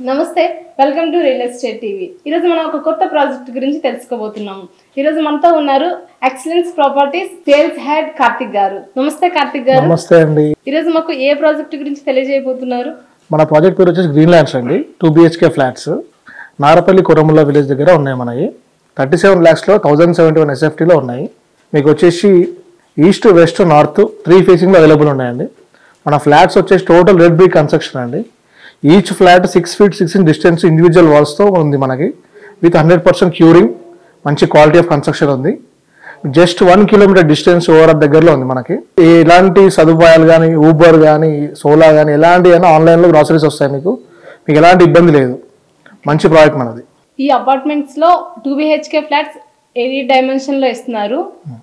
నమస్తే welcome to real estate TV ఈరోజు మనం ఒక కొత్త ప్రాజెక్ట్ గురించి తెలుసుకోబోతున్నాము ఈరోజు మనతో ఉన్నారు excellence properties sales head Karthik garu నమస్తే కార్తిక్ గారు నమస్తే అండి ఈరోజు మాకు ఏ ప్రాజెక్ట్ గురించి తెలియజేయబోతున్నారు మన ప్రాజెక్ట్ పేరు వచ్చేసి గ్రీన్ ల్యాండ్స్ అండి two BHK flats Narapalli Koramula village దగ్గర ఉన్నాయి మనవి థర్టీ సెవెన్ ల్యాక్స్లో థౌజండ్ సెవెంటీ వన్ ఎస్ఎఫ్టీలో ఉన్నాయి మీకు వచ్చేసి ఈస్ట్ వెస్ట్ నార్త్ త్రీ ఫేసింగ్లో అవైలబుల్ ఉన్నాయండి మన ఫ్లాట్స్ వచ్చేసి టోటల్ రెడ్ బ్రిక్ కన్స్ట్రక్షన్ అండి each flat six feet six in distance individual వాల్స్తో ఉంది మనకి విత్ హండ్రెడ్ పర్సెంట్ క్యూరింగ్ మంచి క్వాలిటీ ఆఫ్ కన్స్ట్రక్షన్ ఉంది just one kilometre distance over దగ్గరలో ఉంది మనకి ఎలాంటి సదుపాయాలు కానీ ఊబర్ కానీ సోలా కానీ ఎలాంటి అయినా ఆన్లైన్లో గ్రాసరీస్ వస్తాయి మీకు మీకు ఎలాంటి ఇబ్బంది లేదు మంచి ప్రాజెక్ట్ మనది ఈ అపార్ట్మెంట్స్ లో టూ బిహెచ్కే ఫ్లాట్స్ ఏ డైమెన్షన్ లో ఇస్తున్నారు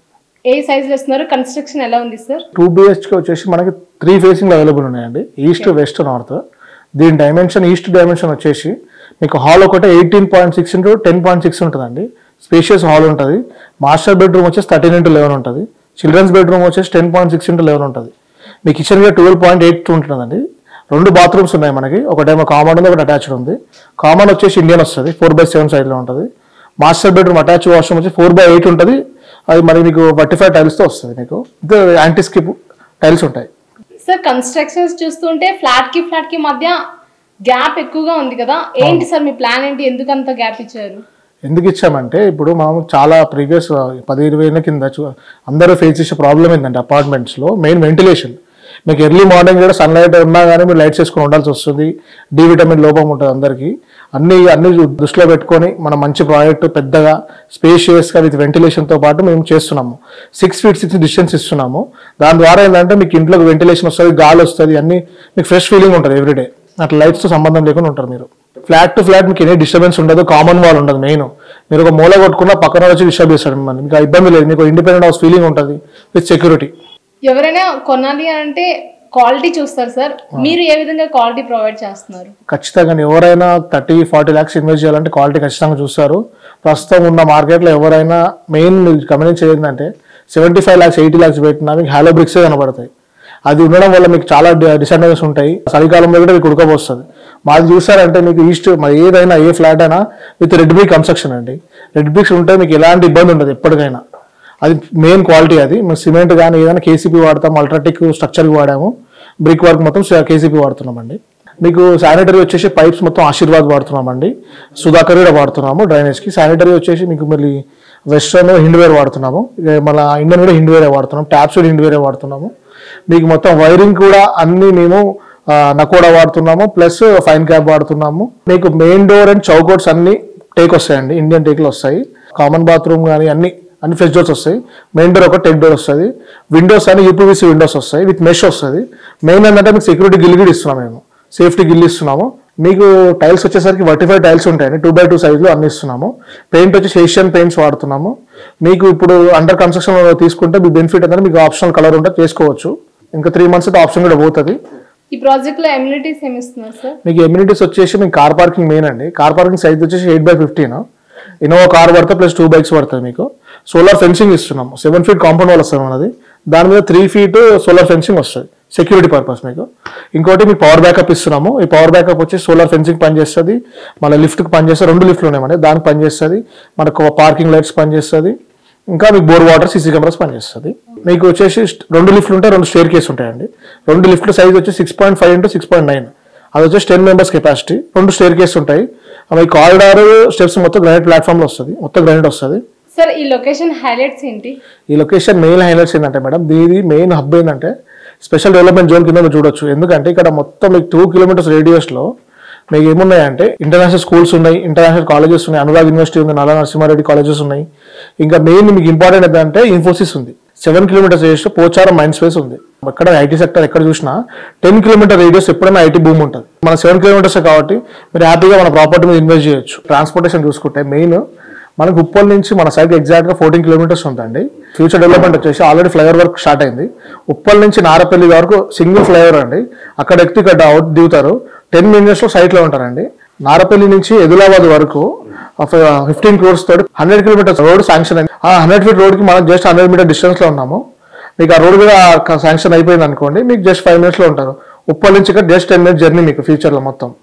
ఏ సైజ్ లో ఇస్తున్నారు కన్స్ట్రక్షన్ ఎలా ఉంది సార్ టూ బిహెచ్కే వచ్చేసి మనకి త్రీ ఫేసింగ్లో అవైలబుల్ ఉన్నాయండి ఈస్ట్ వెస్ట్ నార్త్ దీని డైమెన్షన్ ఈస్ట్ డైమెన్షన్ వచ్చేసి మీకు హాల్ ఒకటే eighteen point six into ten point six ఉంటుందండి స్పేషియస్ హాల్ ఉంటుంది మాస్టర్ బెడ్రూమ్ వచ్చేసి థర్టీన్ ఇంటూ లెవెన్ ఉంటుంది చిల్డ్రన్స్ బెడ్రూమ్ వచ్చేసి ten point six into eleven ఉంటుంది మీ కిచెన్ కూడా ట్వెల్వ్ పాయింట్ ఎయిట్ ఉంటుందండి రెండు బాత్రూమ్స్ ఉన్నాయి మనకి ఒకటేమో కామన్ ఉంది ఒకటి అటాచ్డ్ ఉంది కామన్ వచ్చేసి ఇండియన్ వస్తుంది ఫోర్ బై సెవెన్ సైడ్లో ఉంటుంది మాస్టర్ బెడ్రూమ్ అటాచ్ వాష్రూమ్ వచ్చి ఫోర్ బై ఎయిట్ ఉంటుంది అది మరి మీకు థర్టీ ఫైవ్ టైల్స్తో వస్తుంది మీకు ఇది యాంటీ స్కిప్ టైల్స్ ఉంటాయి సార్ కన్స్ట్రక్షన్స్ చూస్తుంటే ఫ్లాట్ కి ఫ్లాట్ కి మధ్య గ్యాప్ ఎక్కువగా ఉంది కదా ఏంటి సార్ మీ ప్లాన్ ఏంటి ఎందుకు అంత గ్యాప్ ఇచ్చారు ఎందుకు ఇచ్చామంటే ఇప్పుడు మనం చాలా ప్రీవియస్ పది ఇరవై ఏళ్ళ కింద చూ- అందరూ ఫేస్ చేసే ప్రాబ్లం ఏంటంటే అపార్ట్మెంట్స్లో మెయిన్ వెంటిలేషన్ మీకు ఎర్లీ మార్నింగ్ కూడా సన్లైట్ ఉన్నా కానీ మీరు లైట్స్ వేసుకొని ఉండాల్సి వస్తుంది డి విటమిన్ లోపం ఉంటుంది అందరికీ అన్ని అన్ని దృష్టిలో పెట్టుకొని మనం మంచి ప్రాజెక్ట్ పెద్దగా స్పేషియస్గా విత్ వెంటిలేషన్తో పాటు మేము చేస్తున్నాము సిక్స్ ఫీట్ సిక్స్ డిస్టెన్స్ ఇస్తున్నాము దాని ద్వారా ఏంటంటే మీకు ఇంట్లోకి వెంటిలేషన్ వస్తుంది గాలి వస్తుంది అన్ని మీకు ఫ్రెష్ ఫీలింగ్ ఉంటుంది ఎవ్రీడే అట్లా లైట్స్తో సంబంధం లేకుండా ఉంటారు మీరు ఫ్లాట్ టు ఫ్లాట్ మీకు ఎనీ డిస్టర్బెన్స్ ఉండదు కామన్ వాల్ ఉండదు మెయిన్ మీరు ఒక మూల కొట్టుకున్న పక్కన వచ్చి డిస్టర్బ్ చేస్తాడు మిమ్మల్ని మీకు ఆ ఇబ్బంది లేదు మీకు ఇండిపెండెంట్ హౌస్ ఫీలింగ్ ఉంటుంది విత్ సెక్యూరిటీ ఎవరైనా కొనాలి అని అంటే క్వాలిటీ చూస్తారు సార్ మీరు ఏ విధంగా క్వాలిటీ ప్రొవైడ్ చేస్తున్నారు ఖచ్చితంగా ఎవరైనా థర్టీ ఫార్టీ ల్యాక్స్ ఇన్వెస్ట్ చేయాలంటే క్వాలిటీ ఖచ్చితంగా చూస్తారు ప్రస్తుతం ఉన్న మార్కెట్లో ఎవరైనా మెయిన్ మీరు గమనించేది ఏంటంటే seventy five lakhs eighty lakhs పెట్టినా మీకు హాలో బ్రిక్సే కనబడతాయి అది ఉండడం వల్ల మీకు చాలా డిసడ్వాంటేజెస్ ఉంటాయి చలికాలంలో కూడా మీకు ఉడకపోస్తుంది మాది చూసారంటే మీకు ఈస్ట్ మరి ఏదైనా ఏ ఫ్లాట్ అయినా విత్ రెడ్ బ్రిక్ కన్స్ట్రక్షన్ అండి రెడ్ బ్రిక్స్ ఉంటే మీకు ఎలాంటి ఇబ్బంది ఉండదు ఎప్పటికైనా అది మెయిన్ క్వాలిటీ అది మేము సిమెంట్ కానీ ఏదైనా కేసీపీ వాడతాం అల్ట్రాటెక్ స్ట్రక్చర్కి వాడాము బ్రిక్ వర్క్ మొత్తం కేసీపీ వాడుతున్నామండి మీకు శానిటరీ వచ్చేసి పైప్స్ మొత్తం ఆశీర్వాద్ వాడుతున్నామండి సుధాకర్ కూడా వాడుతున్నాము డ్రైనేజ్కి శానిటరీ వచ్చేసి మీకు మళ్ళీ వెస్ట్రన్ హిండ్వేర్ వాడుతున్నాము ఇక మళ్ళీ ఇండియన్ కూడా హిండ్వేరే వాడుతున్నాం ట్యాప్స్ కూడా హిండ్వేరే వాడుతున్నాము మీకు మొత్తం వైరింగ్ కూడా అన్ని మేము ఆ, నకోడా వాడుతున్నాము ప్లస్ ఫైన్ క్యాప్ వాడుతున్నాము మీకు మెయిన్ డోర్ అండ్ చౌకోట్స్ అన్ని టేక్ వస్తాయండి ఇండియన్ టేక్లు వస్తాయి కామన్ బాత్రూమ్ కానీ అన్ని అన్ని ఫ్రెష్ డోర్స్ వస్తాయి మెయిన్ డోర్ ఒక టెక్ డోర్ వస్తుంది విండోస్ అని యూపీవీసీ విండోస్ వస్తాయి విత్ మెష్ వస్తుంది మెయిన్ ఏంటంటే మీకు సెక్యూరిటీ గిల్ కూడా ఇస్తున్నాం మేము సేఫ్టీ గిల్ ఇస్తున్నాము మీకు టైల్స్ వచ్చేసరికి వర్టీ ఫైవ్ టైల్స్ ఉంటాయండి టూ బై టూ సైజ్లో అన్ని ఇస్తున్నాము పెయింట్ వచ్చేసి ఏషియన్ పెయింట్స్ వాడుతున్నాము మీకు ఇప్పుడు అండర్ కన్స్ట్రక్షన్ తీసుకుంటే మీ బెనిఫిట్ ఏంటంటే మీకు ఆప్షనల్ కలర్ ఉంటే చేసుకోవచ్చు ఇంకా త్రీ మంత్స్ అయితే ఆప్షన్ కూడా పోతుంది ఈ ప్రాజెక్ట్ లో ఎమ్యూనిటీస్ ఏమి ఇస్తున్నారు సార్ మీకు ఎమ్యూనిటీస్ వచ్చేసి మీకు కార్ పార్కింగ్ మెయిన్ అండి కార్ పార్కింగ్ సైజ్ వచ్చేసి eight by fifteen Innova car పడితే ప్లస్ టూ బైక్స్ పడుతుంది మీకు సోలార్ ఫెన్సింగ్ ఇస్తున్నాము సెవెన్ ఫీట్ కాంపౌండ్ వాల్ వస్తుంది మనది దాని మీద త్రీ ఫీట్ సోలార్ ఫెన్సింగ్ వస్తుంది సెక్యూరిటీ పర్పస్ మీకు ఇంకోటి మీకు పవర్ బ్యాకప్ ఇస్తున్నాము ఈ పవర్ బ్యాకప్ వచ్చి సోలార్ ఫెన్సింగ్ పనిచేస్తుంది మళ్ళీ లిఫ్ట్కి పనిచేస్తుంది రెండు లిఫ్ట్లు ఉన్నాయండి దానికి పనిచేస్తుంది మనకు పార్కింగ్ లైట్స్ పనిచేస్తుంది ఇంకా మీకు బోర్ వాటర్ సీసీ కెమెరాస్ పనిచేస్తుంది మీకు వచ్చేసి స్ట్- రెండు లిఫ్ట్లు ఉంటాయి రెండు స్టేర్ కేస్ ఉంటాయండి రెండు లిఫ్ట్ల సైజ్ వచ్చి six point five into six point nine అది వచ్చేసి టెన్ మెంబర్స్ కెపాసిటీ రెండు స్టేర్ కేస్ ఉంటాయి అవి కారిడార్ స్టెప్స్ మొత్తం గ్రానైట్ ప్లాట్ఫామ్లో వస్తుంది మొత్తం గ్రానైట్ వస్తుంది సార్ ఈ లొకేషన్ హైలైట్స్ ఏంటి ఈ లొకేషన్ మెయిన్ హైలైట్స్ ఏంటంటే మేడం దీని మెయిన్ హబ్ ఏంటంటే స్పెషల్ డెవలప్మెంట్ జోన్ కింద మీరు చూడొచ్చు ఎందుకంటే ఇక్కడ మొత్తం మీకు టూ కిలోమీటర్స్ రేడియస్లో మీకు ఏమున్నాయంటే ఇంటర్నేషనల్ స్కూల్స్ ఉన్నాయి ఇంటర్నేషనల్ కాలేజెస్ ఉన్నాయి అనురాగ్ యూనివర్సిటీ ఉంది నల్ల నరసింహారెడ్డి కాలేజెస్ ఉన్నాయి ఇంకా మెయిన్ మీకు ఇంపార్టెంట్ ఏంటంటే ఇన్ఫోసిస్ ఉంది seven kilometres radius Pocharam mind space ఉంది ఎక్కడ ఐటీ సెక్టర్ ఎక్కడ చూసినా టెన్ కిలోమీటర్ రేడియస్ ఎప్పుడైనా ఐటీ భూమి ఉంటుంది మన సెవెన్ కిలోమీటర్స్ కాబట్టి మీరు హ్యాపీగా మన ప్రాపర్టీ మీద ఇన్వెస్ట్ చేయొచ్చు ట్రాన్స్పోర్టేషన్ చూసుకుంటే మెయిన్ మనకు ఉప్పల్ నుంచి మన సైడ్ ఎగ్జాక్ట్ గా ఫోర్టీన్ కిలోమీటర్స్ ఉందండి ఫ్యూచర్ డెవలప్మెంట్ వచ్చేసి ఆల్రెడీ ఫ్లైఓవర్ వర్క్ స్టార్ట్ అయింది ఉప్పల్ నుంచి నారపల్లి వరకు సింగిల్ ఫ్లైఓవర్ అండి అక్కడ ఎక్కి ఇక్కడ అవుట్ దిగుతారు టెన్ మినిట్స్ లో సైట్ లో ఉంటారండి నారపల్లి నుంచి ఎదిలాబాద్ వరకు ఫిఫ్టీన్ క్రోర్స్ తోటి హండ్రెడ్ కిలోమీటర్స్ రోడ్ శాంక్షన్ అయింది ఆ హండ్రెడ్ ఫీట్ రోడ్ కి మనం జస్ట్ హండ్రెడ్ మీటర్ డిస్టెన్స్ లో ఉన్నాము మీకు ఆ రోడ్ కూడా శాంక్షన్ అయిపోయింది అనుకోండి మీకు జస్ట్ ఫైవ్ మినిట్స్ లో ఉంటారు ఉప్పల్ నుంచి ఇక్కడ జస్ట్ టెన్ మినిట్స్ జర్నీ మీకు ఫ్యూచర్ లో మొత్తం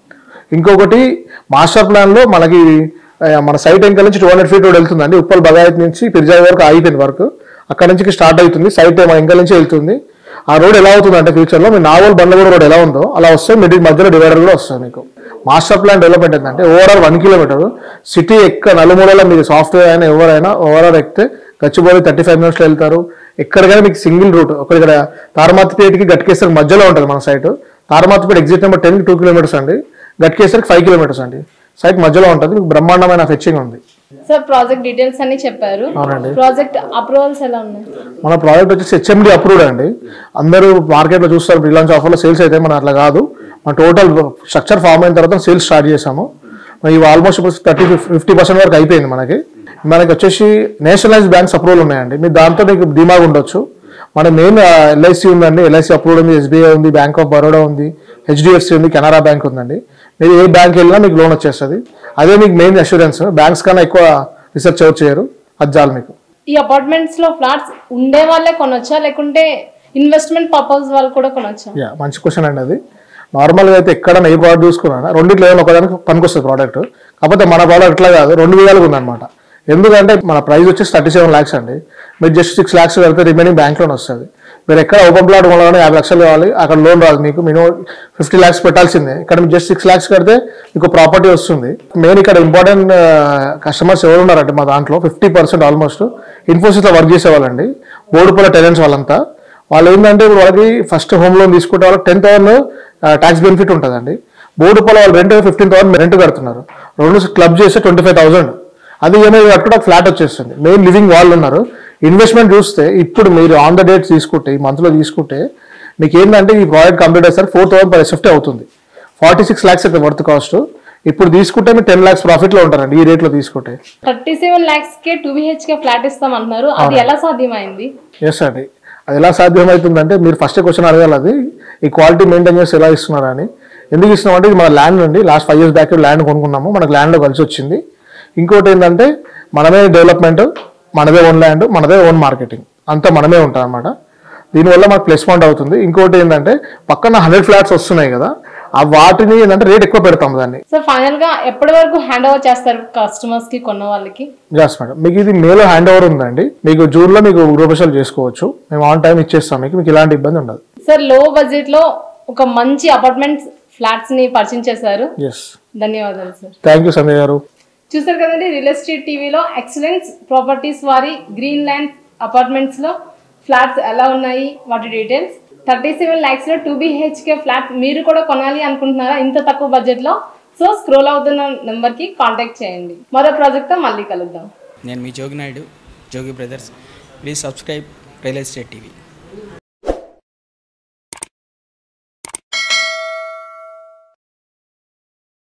ఇంకొకటి మాస్టర్ ప్లాన్లో మనకి ఆ, మన సైట్ ఎంకల్ నుంచి టూ హండ్రెడ్ ఫీట్ రోడ్ వెళ్తుందండి ఉప్పల్ బగాయత్ నుంచి పిర్జాయి వరకు ఆగిపోయింది వరకు అక్కడ నుంచి స్టార్ట్ అవుతుంది సైట్ మన ఎంకల్ నుంచి వెళ్తుంది ఆ రోడ్ ఎలా అవుతుంది అంటే ఫ్యూచర్లో మీ నావల్ బండ్లగూడ రోడ్ ఎలా ఉందో అలా వస్తే మిడిల్ మధ్యలో డివైడర్ కూడా వస్తుంది మీకు మాస్టర్ ప్లాన్ డెవలప్మెంట్ ఏంటంటే ఓవరాల్ వన్ కిలోమీటర్ సిటీ ఎక్క నలుమూలలో మీరు సాఫ్ట్వేర్ అయినా ఎవరైనా ఓవరాల్ ఎక్కితే గచ్చిబౌలి థర్టీ ఫైవ్ మినిట్స్లో వెళ్తారు ఎక్కడికైనా మీకు సింగిల్ రూట్ ఒక ఇక్కడ తారమాతిపేటకి గట్కేసరికి మధ్యలో ఉంటుంది మన site Taramatipet exit number ten two kilometres అండి గట్కేసరికి ఫైవ్ కిలోమీటర్స్ అండి సైట్ మధ్యలో ఉంటుంది మీకు బ్రహ్మాండమైన ఫెచ్చింగ్ ఉంది సార్ ప్రాజెక్ట్ డీటెయిల్స్ అన్ని చెప్పారు అవునండి ప్రాజెక్ట్ అప్రూవల్స్ ఎలా ఉన్నాయి మన ప్రాజెక్ట్ వచ్చేసి హెచ్ఎండి అప్రూవ్డ్ అండి అందరూ మార్కెట్లో చూస్తారు రిలయన్స్ ఆఫర్లో సేల్స్ అయితే మన అట్లా కాదు మన టోటల్ స్ట్రక్చర్ ఫామ్ అయిన తర్వాత సేల్స్ స్టార్ట్ చేసాము మరి ఇవి ఆల్మోస్ట్ ఇప్పుడు థర్టీ ఫిఫ్టీ పర్సెంట్ వరకు అయిపోయింది మనకి మనకి వచ్చేసి నేషనలైజ్ బ్యాంక్స్ అప్రూవల్ ఉన్నాయండి మీరు దాంతో మీకు ధీమాగా ఉండొచ్చు మన మెయిన్ ఎల్ఐసి ఉందండి ఎల్ఐసి అప్రూవల్ ఉంది ఎస్బీఐ ఉంది బ్యాంక్ ఆఫ్ బరోడా ఉంది హెచ్డిఎఫ్సి ఉంది కెనరా బ్యాంక్ ఉందండి మీరు ఏ బ్యాంక్ వెళ్ళినా మీకు లోన్ వచ్చేస్తుంది అదే మీకు మెయిన్ అష్యూరెన్స్ బ్యాంక్స్ కన్నా ఎక్కువ రీసెర్చ్ ఎవరు చేయరు అది చాలు మీకు ఈ అపార్ట్మెంట్స్ లో ఫ్లాట్స్ ఉండే వాళ్ళే కొనొచ్చా లేకుంటే ఇన్వెస్ట్మెంట్ పర్పస్ వాళ్ళు కూడా కొనొచ్చా యా మంచి క్వశ్చన్ అండి అది నార్మల్గా అయితే ఎక్కడ ఏ ప్రోడక్ట్ చూసుకున్నా రెండిట్లో ఏమైనా ఒకదానికి పనికొస్తుంది ప్రోడక్ట్ కాకపోతే మన ప్రోడక్ట్ ఇట్లా కాదు రెండు విధాలుగా ఉందన్నమాట ఎందుకంటే మన ప్రైస్ వచ్చేసి థర్టీ సెవెన్ ల్యాక్స్ అండి మీరు జస్ట్ సిక్స్ ల్యాక్స్ వెళ్తే రిమైనింగ్ బ్యాంక్ లోన్ వస్తుంది మీరు ఎక్కడ ఓపెన్ ప్లాట్ కొనాలని యాభై లక్షలు కావాలి అక్కడ లోన్ రాదు మీకు మినిమం ఫిఫ్టీ ల్యాక్స్ పెట్టాల్సిందే ఇక్కడ మీరు జస్ట్ సిక్స్ ల్యాక్స్ కడితే మీకు ప్రాపర్టీ వస్తుంది మెయిన్ ఇక్కడ ఇంపార్టెంట్ కస్టమర్స్ ఎవరు ఉన్నారంటే మా దాంట్లో ఫిఫ్టీ పర్సెంట్ ఆల్మోస్ట్ ఇన్ఫోసిస్లో వర్క్ చేసేవాళ్ళండి బోర్డుపల్ల టెనెంట్స్ వాళ్ళంతా వాళ్ళు ఏంటంటే ఇప్పుడు వాళ్ళకి ఫస్ట్ హోమ్ లోన్ తీసుకుంటే వాళ్ళకి టెన్ థౌసండ్ ట్యాక్స్ బెనిఫిట్ ఉంటుందండి బోర్డు పొల వాళ్ళు రెంట్ ఫిఫ్టీన్ థౌసండ్ రెంట్ కడుతున్నారు రెండు క్లబ్ చేస్తే ట్వంటీ ఫైవ్ థౌసండ్ అది ఈఎంఐ కట్టుకుంటే ఫ్లాట్ వచ్చేస్తుంది మెయిన్ లివింగ్ వాళ్ళు ఉన్నారు ఇన్వెస్ట్మెంట్ చూస్తే ఇప్పుడు మీరు ఆన్ ద డేట్ తీసుకుంటే ఈ మంత్లో తీసుకుంటే మీకు ఏంటంటే ఈ ప్రాజెక్ట్ కంప్లీట్ అయ్యేసరికి ఫోర్ థౌసండ్ పర్ ఎస్ఎఫ్టీ అవుతుంది ఫార్టీ సిక్స్ ల్యాక్స్ అయితే వర్త్ కాస్ట్ ఇప్పుడు తీసుకుంటే మీరు టెన్ ల్యాక్స్ ప్రాఫిట్లో ఉంటారండి ఈ రేట్లో తీసుకుంటే థర్టీ సెవెన్ ల్యాక్స్ కే టూ బిహెచ్కే ఫ్లాట్ ఇస్తాం అంటున్నారు అది ఎలా సాధ్యమైంది ఎస్ అండి అది ఎలా సాధ్యమవుతుందంటే మీరు ఫస్ట్ క్వశ్చన్ అడగాలి అది ఈ క్వాలిటీ మెయింటైన్ చేసి ఎలా ఇస్తున్నారని ఎందుకు ఇస్తున్నాం అంటే ఇది మన ల్యాండ్ అండి last five years back land కొనుక్కున్నాము మనకు ల్యాండ్లో కలిసి వచ్చింది ఇంకోటి ఏంటంటే మనమే డెవలప్మెంట్ మనదే ఓన్ ల్యాండ్ మనదే ఓన్ మార్కెటింగ్ అంతా మనమే ఉంటాం అనమాట దీనివల్ల మనకు ప్లస్ పాయింట్ అవుతుంది ఇంకోటి ఏంటంటే పక్కన హండ్రెడ్ ఫ్లాట్స్ వస్తున్నాయి కదా ఆ వాటిని ఏంటంటే రేట్ ఎక్కువ పెడతాం దాన్ని సో ఫైనల్ గా ఎప్పటి వరకు హ్యాండ్ ఓవర్ చేస్తారు కస్టమర్స్ కి కొన్న వాళ్ళకి జస్ట్ మేడం మీకు ఇది మేలో హ్యాండ్ ఓవర్ ఉందండి మీకు జూన్లో మీకు గృహప్రవేశాలు చేసుకోవచ్చు మేము ఆన్ టైం ఇచ్చేస్తాం మీకు మీకు ఎలాంటి ఇబ్బంది ఉండదు సార్ లో బడ్జెట్ లో ఒక మంచి అపార్ట్మెంట్స్ ఫ్లాట్స్ ని పరిచయం చేశారు ఎస్ ధన్యవాదాలు sir thank you Sanjay garu చూసారు కదండి రియల్ ఎస్టేట్ టీవీలో ఎక్సలెన్స్ ప్రాపర్టీస్ వారి గ్రీన్ ల్యాండ్ అపార్ట్మెంట్స్ లో ఫ్లాట్స్ ఎలా ఉన్నాయి వాటి డీటెయిల్స్ థర్టీ సెవెన్ ల్యాక్స్ లో టూ బిహెచ్కే ఫ్లాట్ మీరు కూడా కొనాలి అనుకుంటున్నారా ఇంత తక్కువ బడ్జెట్ లో సో స్క్రోల్ అవుతున్న నెంబర్ కి కాంటాక్ట్ చేయండి మరో ప్రాజెక్ట్ తో మళ్ళీ కలుద్దాం నేను మీ Jogi Naidu Jogi brothers please subscribe real estate TV